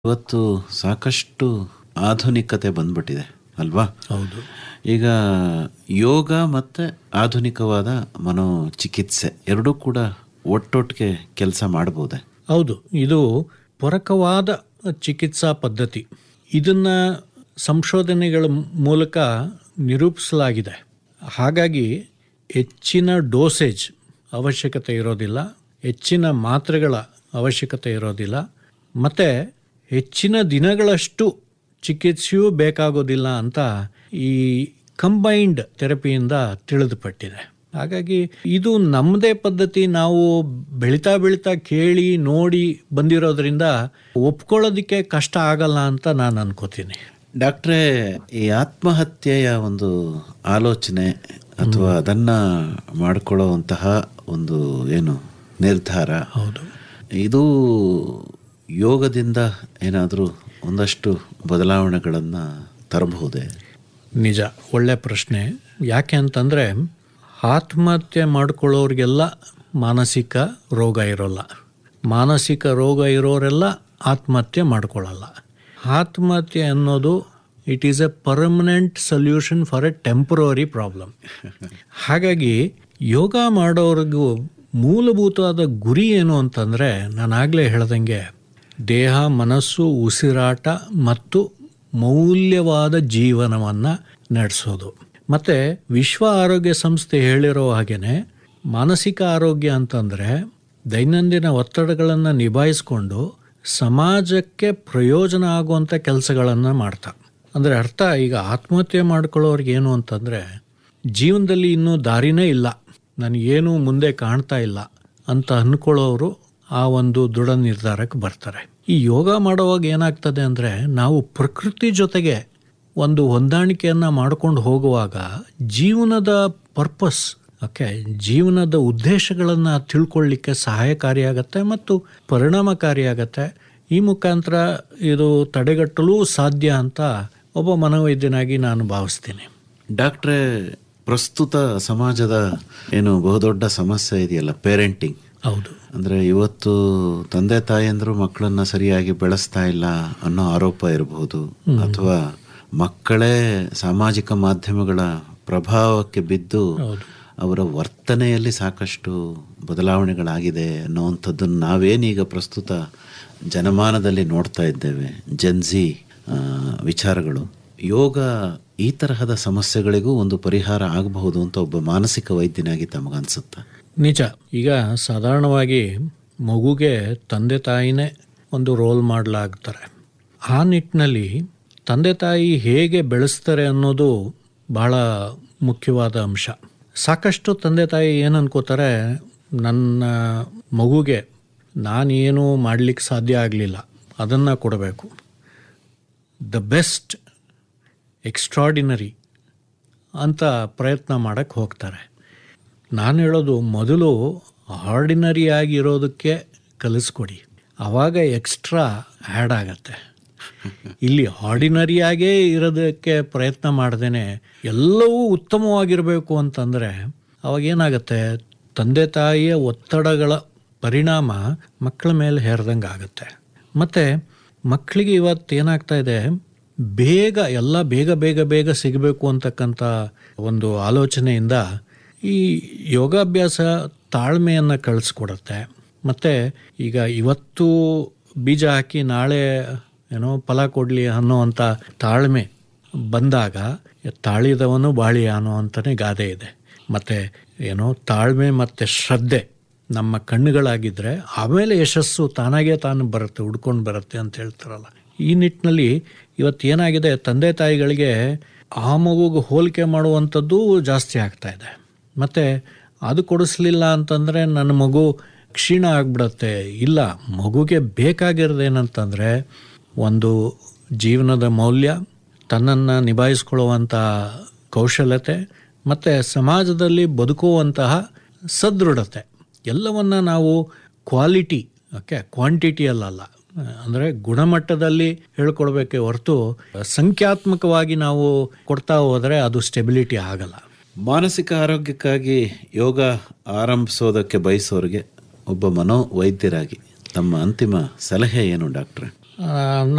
ಇವತ್ತು ಸಾಕಷ್ಟು ಆಧುನಿಕತೆ ಬಂದ್ಬಿಟ್ಟಿದೆ ಅಲ್ವಾ ಹೌದು ಈಗ ಯೋಗ ಮತ್ತು ಆಧುನಿಕವಾದ ಮನೋಚಿಕಿತ್ಸೆ ಎರಡೂ ಕೂಡ ಒಟ್ಟೊಟ್ಟಿಗೆ ಕೆಲಸ ಮಾಡ್ಬೋದೆ ಹೌದು ಇದು ಪೂರಕವಾದ ಚಿಕಿತ್ಸಾ ಪದ್ಧತಿ ಇದನ್ನ ಸಂಶೋಧನೆಗಳ ಮೂಲಕ ನಿರೂಪಿಸಲಾಗಿದೆ ಹಾಗಾಗಿ ಹೆಚ್ಚಿನ ಡೋಸೇಜ್ ಅವಶ್ಯಕತೆ ಇರೋದಿಲ್ಲ ಹೆಚ್ಚಿನ ಮಾತ್ರೆಗಳ ಅವಶ್ಯಕತೆ ಇರೋದಿಲ್ಲ ಮತ್ತು ಹೆಚ್ಚಿನ ದಿನಗಳಷ್ಟು ಚಿಕಿತ್ಸೆಯೂ ಬೇಕಾಗೋದಿಲ್ಲ ಅಂತ ಈ ಕಂಬೈನ್ಡ್ ಥೆರಪಿಯಿಂದ ತಿಳಿದುಪಟ್ಟಿದೆ ಹಾಗಾಗಿ ಇದು ನಮ್ಮದೇ ಪದ್ಧತಿ ನಾವು ಬೆಳಿತಾ ಬೆಳಿತಾ ಕೇಳಿ ನೋಡಿ ಬಂದಿರೋದ್ರಿಂದ ಒಪ್ಕೊಳ್ಳೋದಕ್ಕೆ ಕಷ್ಟ ಆಗಲ್ಲ ಅಂತ ನಾನು ಅನ್ಕೋತೀನಿ ಡಾಕ್ಟ್ರೇ ಈ ಆತ್ಮಹತ್ಯೆಯ ಒಂದು ಆಲೋಚನೆ ಅಥವಾ ಅದನ್ನ ಮಾಡಿಕೊಳ್ಳುವಂತಹ ಒಂದು ಏನು ನಿರ್ಧಾರ ಹೌದು ಇದು ಯೋಗದಿಂದ ಏನಾದರೂ ಒಂದಷ್ಟು ಬದಲಾವಣೆಗಳನ್ನು ತರಬಹುದೇ ನಿಜ ಒಳ್ಳೆ ಪ್ರಶ್ನೆ ಯಾಕೆ ಅಂತಂದರೆ ಆತ್ಮಹತ್ಯೆ ಮಾಡ್ಕೊಳ್ಳೋರಿಗೆಲ್ಲ ಮಾನಸಿಕ ರೋಗ ಇರೋಲ್ಲ ಮಾನಸಿಕ ರೋಗ ಇರೋರೆಲ್ಲ ಆತ್ಮಹತ್ಯೆ ಮಾಡ್ಕೊಳ್ಳಲ್ಲ ಆತ್ಮಹತ್ಯೆ ಅನ್ನೋದು it is a permanent solution for a temporary problem ಹಾಗಾಗಿ ಯೋಗ ಮಾಡೋರಿಗೂ ಮೂಲಭೂತವಾದ ಗುರಿ ಏನು ಅಂತಂದರೆ ನಾನು ಆಗಲೇ ಹೇಳ್ದಂಗೆ ದೇಹ ಮನಸ್ಸು ಉಸಿರಾಟ ಮತ್ತು ಮೌಲ್ಯವಾದ ಜೀವನವನ್ನು ನಡೆಸೋದು ಮತ್ತು ವಿಶ್ವ ಆರೋಗ್ಯ ಸಂಸ್ಥೆ ಹೇಳಿರೋ ಹಾಗೆಯೇ ಮಾನಸಿಕ ಆರೋಗ್ಯ ಅಂತಂದರೆ ದೈನಂದಿನ ಒತ್ತಡಗಳನ್ನು ನಿಭಾಯಿಸ್ಕೊಂಡು ಸಮಾಜಕ್ಕೆ ಪ್ರಯೋಜನ ಆಗುವಂಥ ಕೆಲಸಗಳನ್ನು ಮಾಡ್ತಾ ಅಂದರೆ ಅರ್ಥ ಈಗ ಆತ್ಮಹತ್ಯೆ ಮಾಡ್ಕೊಳ್ಳೋರ್ಗೆ ಏನು ಅಂತಂದರೆ ಜೀವನದಲ್ಲಿ ಇನ್ನೂ ದಾರಿನೇ ಇಲ್ಲ ನನಗೇನು ಮುಂದೆ ಕಾಣ್ತಾ ಇಲ್ಲ ಅಂತ ಅಂದ್ಕೊಳ್ಳೋರು ಆ ಒಂದು ದೃಢ ನಿರ್ಧಾರಕ್ಕೆ ಬರ್ತಾರೆ ಈ ಯೋಗ ಮಾಡುವಾಗ ಏನಾಗ್ತದೆ ಅಂದರೆ ನಾವು ಪ್ರಕೃತಿ ಜೊತೆಗೆ ಒಂದು ಹೊಂದಾಣಿಕೆಯನ್ನು ಮಾಡ್ಕೊಂಡು ಹೋಗುವಾಗ ಜೀವನದ ಪರ್ಪಸ್ ಓಕೆ ಜೀವನದ ಉದ್ದೇಶಗಳನ್ನು ತಿಳ್ಕೊಳ್ಳಿಕ್ಕೆ ಸಹಾಯಕಾರಿಯಾಗತ್ತೆ ಮತ್ತು ಪರಿಣಾಮಕಾರಿಯಾಗತ್ತೆ ಈ ಮುಖಾಂತರ ಇದು ತಡೆಗಟ್ಟಲು ಸಾಧ್ಯ ಅಂತ ಒಬ್ಬ ಮನೋವೈದ್ಯನಾಗಿ ನಾನು ಭಾವಿಸ್ತೀನಿ ಡಾಕ್ಟ್ರೇ ಪ್ರಸ್ತುತ ಸಮಾಜದ ಏನು ಬಹುದೊಡ್ಡ ಸಮಸ್ಯೆ ಇದೆಯಲ್ಲ ಪೇರೆಂಟಿಂಗ್ ಹೌದು ಅಂದರೆ ಇವತ್ತು ತಂದೆ ತಾಯಂದ್ರು ಮಕ್ಕಳನ್ನ ಸರಿಯಾಗಿ ಬೆಳೆಸ್ತಾ ಇಲ್ಲ ಅನ್ನೋ ಆರೋಪ ಇರಬಹುದು ಅಥವಾ ಮಕ್ಕಳೇ ಸಾಮಾಜಿಕ ಮಾಧ್ಯಮಗಳ ಪ್ರಭಾವಕ್ಕೆ ಬಿದ್ದು ಹೌದು ಅವರ ವರ್ತನೆಯಲ್ಲಿ ಸಾಕಷ್ಟು ಬದಲಾವಣೆಗಳಾಗಿದೆ ಅನ್ನೋವಂಥದ್ದನ್ನು ನಾವೇನೀಗ ಪ್ರಸ್ತುತ ಜನಮಾನದಲ್ಲಿ ನೋಡ್ತಾ ಇದ್ದೇವೆ ಜನ್ಜಿ ಆ, ವಿಚಾರಗಳು ಯೋಗ ಈ ತರಹದ ಸಮಸ್ಯೆಗಳಿಗೂ ಒಂದು ಪರಿಹಾರ ಆಗಬಹುದು ಅಂತ ಒಬ್ಬ ಮಾನಸಿಕ ವೈದ್ಯನಾಗಿ ತಮಗನ್ಸುತ್ತೆ ನಿಜ ಈಗ ಸಾಧಾರಣವಾಗಿ ಮಗುಗೆ ತಂದೆ ತಾಯಿನೇ ಒಂದು ರೋಲ್ ಮಾಡಲಾಗ್ತಾರೆ ಆ ನಿಟ್ಟಿನಲ್ಲಿ ತಂದೆ ತಾಯಿ ಹೇಗೆ ಬೆಳೆಸ್ತಾರೆ ಅನ್ನೋದು ಬಹಳ ಮುಖ್ಯವಾದ ಅಂಶ ಸಾಕಷ್ಟು ತಂದೆ ತಾಯಿ ಏನು ಅನ್ಕೋತಾರೆ ನನ್ನ ಮಗುಗೆ ನಾನೇನು ಮಾಡಲಿಕ್ಕೆ ಸಾಧ್ಯ ಆಗಲಿಲ್ಲ ಅದನ್ನು ಕೊಡಬೇಕು ದ ಬೆಸ್ಟ್ ಎಕ್ಸ್ಟ್ರಾಡಿನರಿ ಅಂತ ಪ್ರಯತ್ನ ಮಾಡೋಕ್ಕೆ ಹೋಗ್ತಾರೆ ನಾನು ಹೇಳೋದು ಮೊದಲು ಆರ್ಡಿನರಿ ಆಗಿರೋದಕ್ಕೆ ಕಲಿಸ್ಕೊಡಿ ಆವಾಗ ಎಕ್ಸ್ಟ್ರಾ ಆ್ಯಡ್ ಆಗತ್ತೆ ಇಲ್ಲಿ ಆರ್ಡಿನರಿಯಾಗೇ ಇರೋದಕ್ಕೆ ಪ್ರಯತ್ನ ಮಾಡ್ದೇನೆ ಎಲ್ಲವೂ ಉತ್ತಮವಾಗಿರಬೇಕು ಅಂತಂದರೆ ಅವಾಗ ಏನಾಗುತ್ತೆ ತಂದೆ ತಾಯಿಯ ಒತ್ತಡಗಳ ಪರಿಣಾಮ ಮಕ್ಕಳ ಮೇಲೆ ಹೇರ್ದಂಗೆ ಆಗುತ್ತೆ ಮತ್ತು ಮಕ್ಕಳಿಗೆ ಇವತ್ತು ಏನಾಗ್ತಾ ಇದೆ ಬೇಗ ಎಲ್ಲ ಬೇಗ ಬೇಗ ಬೇಗ ಸಿಗಬೇಕು ಅಂತಕ್ಕಂಥ ಒಂದು ಆಲೋಚನೆಯಿಂದ ಈ ಯೋಗಾಭ್ಯಾಸ ತಾಳ್ಮೆಯನ್ನು ಕಳಿಸ್ಕೊಡುತ್ತೆ ಮತ್ತು ಈಗ ಇವತ್ತು ಬೀಜ ಹಾಕಿ ನಾಳೆ ಏನೋ ಫಲ ಕೊಡಲಿ ಅನ್ನೋವಂಥ ತಾಳ್ಮೆ ಬಂದಾಗ ತಾಳಿದವನು ಬಾಳಿ ಅನ್ನೋ ಅಂತಲೇ ಗಾದೆ ಇದೆ ಮತ್ತು ಏನೋ ತಾಳ್ಮೆ ಮತ್ತು ಶ್ರದ್ಧೆ ನಮ್ಮ ಕಣ್ಣುಗಳಾಗಿದ್ದರೆ ಆಮೇಲೆ ಯಶಸ್ಸು ತಾನಾಗೇ ತಾನು ಬರುತ್ತೆ ಹುಡ್ಕೊಂಡು ಬರುತ್ತೆ ಅಂತ ಹೇಳ್ತಾರಲ್ಲ ಈ ನಿಟ್ಟಿನಲ್ಲಿ ಇವತ್ತು ಏನಾಗಿದೆ ತಂದೆ ತಾಯಿಗಳಿಗೆ ಆ ಮಗುಗೆ ಹೋಲಿಕೆ ಮಾಡುವಂಥದ್ದು ಜಾಸ್ತಿ ಆಗ್ತಾ ಇದೆ ಮತ್ತು ಅದು ಕೊಡಿಸ್ಲಿಲ್ಲ ಅಂತಂದರೆ ನನ್ನ ಮಗು ಕ್ಷೀಣ ಆಗಿಬಿಡತ್ತೆ ಇಲ್ಲ ಮಗುಗೆ ಬೇಕಾಗಿರೋದೇನಂತಂದರೆ ಒಂದು ಜೀವನದ ಮೌಲ್ಯ ತನ್ನನ್ನು ನಿಭಾಯಿಸ್ಕೊಳ್ಳುವಂಥ ಕೌಶಲ್ಯತೆ ಮತ್ತು ಸಮಾಜದಲ್ಲಿ ಬದುಕುವಂತಹ ಸದೃಢತೆ ಎಲ್ಲವನ್ನ ನಾವು ಕ್ವಾಲಿಟಿ ಓಕೆ ಕ್ವಾಂಟಿಟಿಯಲ್ಲ ಅಂದರೆ ಗುಣಮಟ್ಟದಲ್ಲಿ ಹೇಳ್ಕೊಡ್ಬೇಕೆ ಹೊರತು ಸಂಖ್ಯಾತ್ಮಕವಾಗಿ ನಾವು ಕೊಡ್ತಾ ಹೋದರೆ ಅದು ಸ್ಟೆಬಿಲಿಟಿ ಆಗಲ್ಲ ಮಾನಸಿಕ ಆರೋಗ್ಯಕ್ಕಾಗಿ ಯೋಗ ಆರಂಭಿಸೋದಕ್ಕೆ ಬಯಸೋರಿಗೆ ಒಬ್ಬ ಮನೋವೈದ್ಯರಾಗಿ ತಮ್ಮ ಅಂತಿಮ ಸಲಹೆ ಏನು ಡಾಕ್ಟ್ರೆ ಆ,